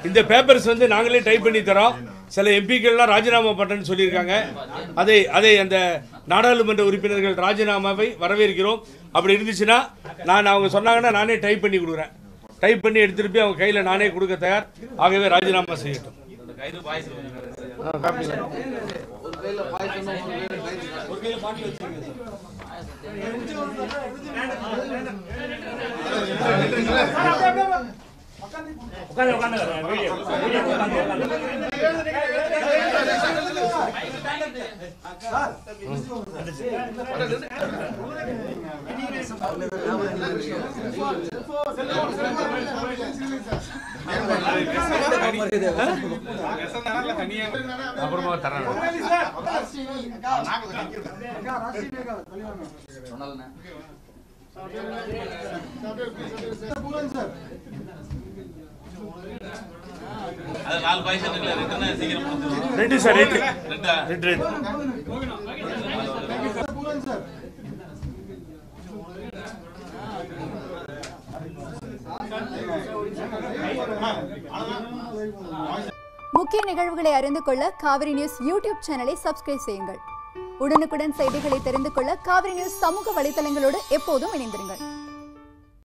இந்த பேப்பர்ஸ் வந்து நாங்களே டைப் பண்ணி தரோம் சில எம்பிக்கள்லாம் ராஜினாமா பண்ணுறேன்னு சொல்லியிருக்காங்க அதை அதை அந்த நாடாளுமன்ற உறுப்பினர்கள் ராஜினாமாவை வரவேற்கிறோம் அப்படி இருந்துச்சுன்னா நான் அவங்க சொன்னாங்கன்னா நானே டைப் பண்ணி கொடுக்குறேன் டைப் பண்ணி எடுத்துட்டு போய் அவங்க கையில் நானே கொடுக்க தயார் ஆகவே ராஜினாமா செய்யட்டும் ஆ, காப்பி வேணும். அப்புறமா தரேன் அது நாலு பாய்ச்சல் இருக்குல்ல ரெண்டுன்னா சீக்கிரம் முடிச்சிருவோம். ரெண்டு சார் ரெண்டு ரெண்டா? ரெண்டு ரெண்டு முக்கிய நிகழ்வுகளை அறிந்து கொள்ள காவிரி நியூஸ் யூடியூப் சேனலை சப்ஸ்கிரைப் செய்யுங்கள் உடனுக்குடன் செய்திகளை தெரிந்து கொள்ள காவிரி நியூஸ் சமூக வலைதளங்களோடு எப்போதும் இணைந்திருங்கள்